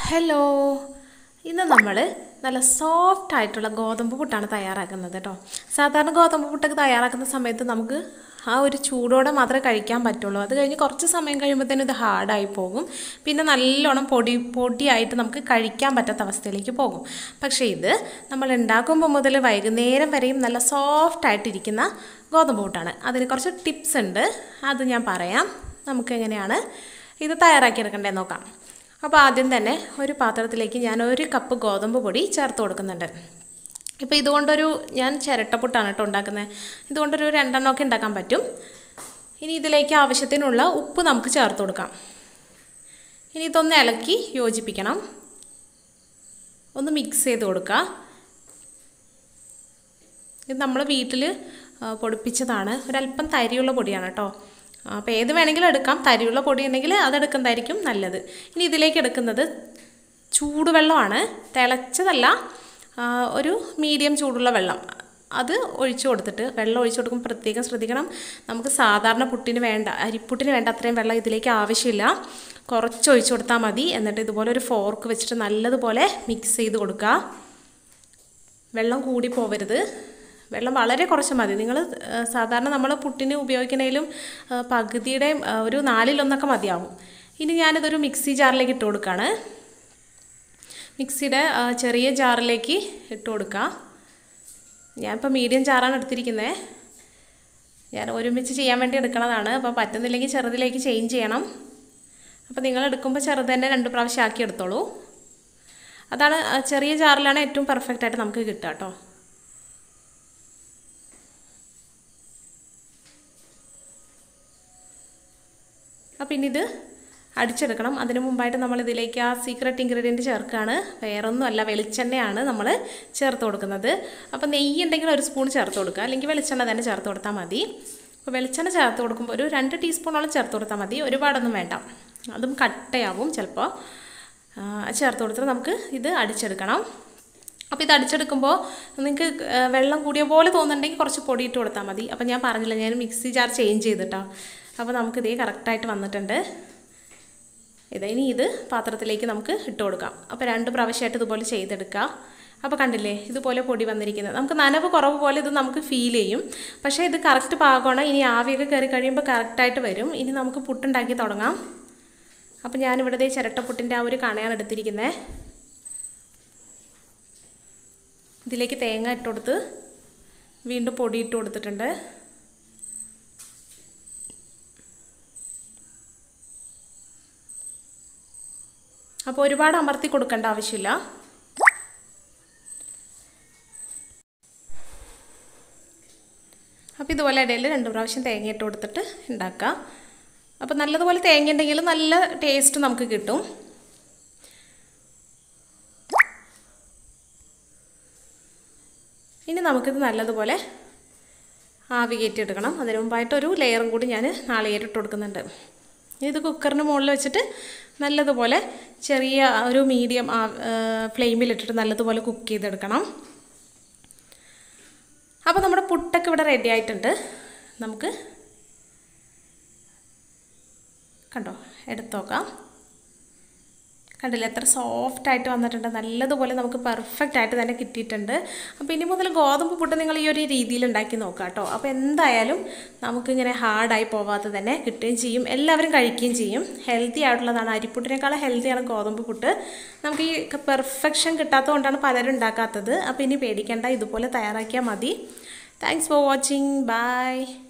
hello ഇന്ന് നമ്മൾ നല്ല സോഫ്റ്റ് ആയിട്ടുള്ള ഗോതമ്പ് പുട്ടാണ് തയ്യാറാക്കുന്നത് കേട്ടോ സാധാരണ ഗോതമ്പ് പുട്ടൊക്കെ തയ്യാറാക്കുന്ന സമയത്ത് നമുക്ക് ആ ഒരു ചൂടോടെ മാത്രമേ കഴിക്കാൻ പറ്റുള്ളൂ അത് കഴിഞ്ഞ് കുറച്ച് സമയം കഴിയുമ്പോഴത്തേനും ഇത് ഹാർഡായി പോകും പിന്നെ നല്ലോണം പൊടി പൊടിയായിട്ട് നമുക്ക് കഴിക്കാൻ പറ്റാത്ത അവസ്ഥയിലേക്ക് പോകും പക്ഷേ ഇത് നമ്മൾ ഉണ്ടാക്കുമ്പോൾ മുതൽ വൈകുന്നേരം വരെയും നല്ല സോഫ്റ്റ് ആയിട്ടിരിക്കുന്ന ഗോതമ്പ് പുട്ടാണ് അതിന് കുറച്ച് ടിപ്സ് ഉണ്ട് അത് ഞാൻ പറയാം നമുക്ക് എങ്ങനെയാണ് ഇത് തയ്യാറാക്കിയെടുക്കേണ്ടത് നോക്കാം അപ്പോൾ ആദ്യം തന്നെ ഒരു പാത്രത്തിലേക്ക് ഞാൻ ഒരു കപ്പ് ഗോതമ്പ് പൊടി ചേർത്ത് കൊടുക്കുന്നുണ്ട് ഇപ്പോൾ ഇതുകൊണ്ടൊരു ഞാൻ ചിരട്ടപ്പുട്ടാണ് കേട്ടോ ഉണ്ടാക്കുന്നത് ഇതുകൊണ്ടൊരു രണ്ടെണ്ണമൊക്കെ ഉണ്ടാക്കാൻ പറ്റും ഇനി ഇതിലേക്ക് ആവശ്യത്തിനുള്ള ഉപ്പ് നമുക്ക് ചേർത്ത് കൊടുക്കാം ഇനി ഇതൊന്ന് ഇളക്കി യോജിപ്പിക്കണം ഒന്ന് മിക്സ് ചെയ്ത് കൊടുക്കുക ഇത് നമ്മൾ വീട്ടിൽ പൊടിപ്പിച്ചതാണ് ഒരല്പം തരിയുള്ള പൊടിയാണ് കേട്ടോ അപ്പോൾ ഏത് വേണമെങ്കിലും എടുക്കാം തരിയുള്ള പൊടി ഉണ്ടെങ്കിൽ അതെടുക്കുന്നതായിരിക്കും നല്ലത് ഇനി ഇതിലേക്ക് എടുക്കുന്നത് ചൂടുവെള്ളമാണ് തിളച്ചതല്ല ഒരു മീഡിയം ചൂടുള്ള വെള്ളം അത് ഒഴിച്ചു കൊടുത്തിട്ട് വെള്ളം ഒഴിച്ചു കൊടുക്കുമ്പോൾ പ്രത്യേകം ശ്രദ്ധിക്കണം നമുക്ക് സാധാരണ പുട്ടിന് വേണ്ട അരിപ്പുട്ടിന് വേണ്ട അത്രയും വെള്ളം ഇതിലേക്ക് ആവശ്യമില്ല കുറച്ച് ഒഴിച്ചു കൊടുത്താൽ മതി എന്നിട്ട് ഇതുപോലെ ഒരു ഫോർക്ക് വെച്ചിട്ട് നല്ലതുപോലെ മിക്സ് ചെയ്ത് കൊടുക്കുക വെള്ളം കൂടി പോവരുത് വെള്ളം വളരെ കുറച്ച് മതി നിങ്ങൾ സാധാരണ നമ്മൾ പുട്ടിന് ഉപയോഗിക്കുന്നതിലും പകുതിയുടെ ഒരു നാലിലൊന്നൊക്കെ മതിയാവും ഇനി ഞാനിതൊരു മിക്സി ജാറിലേക്ക് ഇട്ട് കൊടുക്കുകയാണ് മിക്സിയുടെ ചെറിയ ജാറിലേക്ക് ഇട്ട് കൊടുക്കുക ഞാനിപ്പോൾ മീഡിയം ജാറാണ് എടുത്തിരിക്കുന്നത് ഞാൻ ഒരുമിച്ച് ചെയ്യാൻ വേണ്ടി എടുക്കുന്നതാണ് അപ്പോൾ പറ്റുന്നില്ലെങ്കിൽ ചെറുതിലേക്ക് ചേഞ്ച് ചെയ്യണം അപ്പോൾ നിങ്ങൾ എടുക്കുമ്പോൾ ചെറുത് തന്നെ രണ്ട് പ്രാവശ്യം ആക്കി എടുത്തോളൂ അതാണ് ചെറിയ ജാറിലാണ് ഏറ്റവും പെർഫെക്റ്റ് ആയിട്ട് നമുക്ക് കിട്ടുക കേട്ടോ അപ്പം ഇനി ഇത് അടിച്ചെടുക്കണം അതിന് മുമ്പായിട്ട് നമ്മൾ ഇതിലേക്ക് ആ സീക്രട്ട് ഇൻഗ്രീഡിയൻറ്റ് ചേർക്കുകയാണ് വേറൊന്നുമല്ല വെളിച്ചെണ്ണയാണ് നമ്മൾ ചേർത്ത് കൊടുക്കുന്നത് അപ്പോൾ നെയ്യ് ഉണ്ടെങ്കിൽ ഒരു സ്പൂൺ ചേർത്ത് കൊടുക്കുക അല്ലെങ്കിൽ വെളിച്ചെണ്ണ തന്നെ ചേർത്ത് കൊടുത്താൽ മതി അപ്പോൾ വെളിച്ചെണ്ണ ചേർത്ത് കൊടുക്കുമ്പോൾ ഒരു രണ്ട് ടീസ്പൂണോളം ചേർത്ത് കൊടുത്താൽ മതി ഒരുപാടൊന്നും വേണ്ട അതും കട്ടയാവും ചിലപ്പോൾ ചേർത്ത് കൊടുത്തിട്ട് നമുക്ക് ഇത് അടിച്ചെടുക്കണം അപ്പോൾ ഇത് അടിച്ചെടുക്കുമ്പോൾ നിങ്ങൾക്ക് വെള്ളം കൂടിയ പോലെ തോന്നുന്നുണ്ടെങ്കിൽ കുറച്ച് പൊടി ഇട്ട് കൊടുത്താൽ മതി അപ്പോൾ ഞാൻ പറഞ്ഞില്ല ഞാൻ മിക്സി ജാർ ചേഞ്ച് ചെയ്തിട്ടോ അപ്പോൾ നമുക്കിതേ കറക്റ്റായിട്ട് വന്നിട്ടുണ്ട് ഇതാ ഇനി ഇത് പാത്രത്തിലേക്ക് നമുക്ക് ഇട്ട് കൊടുക്കാം അപ്പോൾ രണ്ട് പ്രാവശ്യമായിട്ട് ഇതുപോലെ ചെയ്തെടുക്കുക അപ്പോൾ കണ്ടില്ലേ ഇതുപോലെ പൊടി വന്നിരിക്കുന്നത് നമുക്ക് നനവ് കുറവ് പോലെ ഇത് നമുക്ക് ഫീൽ ചെയ്യും പക്ഷേ ഇത് കറക്റ്റ് പാകമാണ് ഇനി ആവിയൊക്കെ കയറി കഴിയുമ്പോൾ കറക്റ്റായിട്ട് വരും ഇനി നമുക്ക് പുട്ടുണ്ടാക്കി തുടങ്ങാം അപ്പോൾ ഞാനിവിടെ ചിരട്ടപ്പുട്ടിൻ്റെ ആ ഒരു കണയാണ് എടുത്തിരിക്കുന്നത് ഇതിലേക്ക് തേങ്ങ ഇട്ട് കൊടുത്ത് വീണ്ടും പൊടി ഇട്ട് കൊടുത്തിട്ടുണ്ട് അപ്പോൾ ഒരുപാട് അമർത്തി കൊടുക്കേണ്ട ആവശ്യമില്ല അപ്പോൾ ഇതുപോലെ ഇടയിൽ രണ്ട് പ്രാവശ്യം തേങ്ങ ഇട്ട് കൊടുത്തിട്ട് ഉണ്ടാക്കുക അപ്പോൾ നല്ലതുപോലെ തേങ്ങ ഉണ്ടെങ്കിൽ നല്ല ടേസ്റ്റ് നമുക്ക് കിട്ടും ഇനി നമുക്കിത് നല്ലതുപോലെ ആവി കയറ്റിയെടുക്കണം അതിന് മുമ്പായിട്ടൊരു ലെയറും കൂടി ഞാൻ നാളികേരിട്ട് കൊടുക്കുന്നുണ്ട് ഇത് കുക്കറിന് മുകളിൽ വെച്ചിട്ട് നല്ലതുപോലെ ചെറിയ ഒരു മീഡിയം ഫ്ലെയിമിലിട്ടിട്ട് നല്ലതുപോലെ കുക്ക് ചെയ്തെടുക്കണം അപ്പോൾ നമ്മുടെ പുട്ടൊക്കെ ഇവിടെ റെഡി ആയിട്ടുണ്ട് നമുക്ക് കണ്ടോ എടുത്തു നോക്കാം കണ്ടില്ല എത്ര സോഫ്റ്റ് ആയിട്ട് വന്നിട്ടുണ്ട് നല്ലതുപോലെ നമുക്ക് പെർഫെക്റ്റ് ആയിട്ട് തന്നെ കിട്ടിയിട്ടുണ്ട് അപ്പോൾ ഇനി മുതൽ ഗോതമ്പ് പുട്ട് നിങ്ങൾ ഈ ഒരു രീതിയിൽ ഉണ്ടാക്കി നോക്കുക കേട്ടോ അപ്പോൾ എന്തായാലും നമുക്കിങ്ങനെ ഹാർഡായി പോവാതെ തന്നെ കിട്ടുകയും ചെയ്യും എല്ലാവരും കഴിക്കുകയും ചെയ്യും ഹെൽത്തി ആയിട്ടുള്ളതാണ് അരിപ്പുട്ടിനേക്കാളും ഹെൽത്തിയാണ് ഗോതമ്പ് പുട്ട് നമുക്ക് ഈ പെർഫെക്ഷൻ കിട്ടാത്തതുകൊണ്ടാണ് പലരും ഉണ്ടാക്കാത്തത് അപ്പോൾ ഇനി പേടിക്കേണ്ട ഇതുപോലെ തയ്യാറാക്കിയാൽ മതി താങ്ക്സ് ഫോർ വാച്ചിങ് ബൈ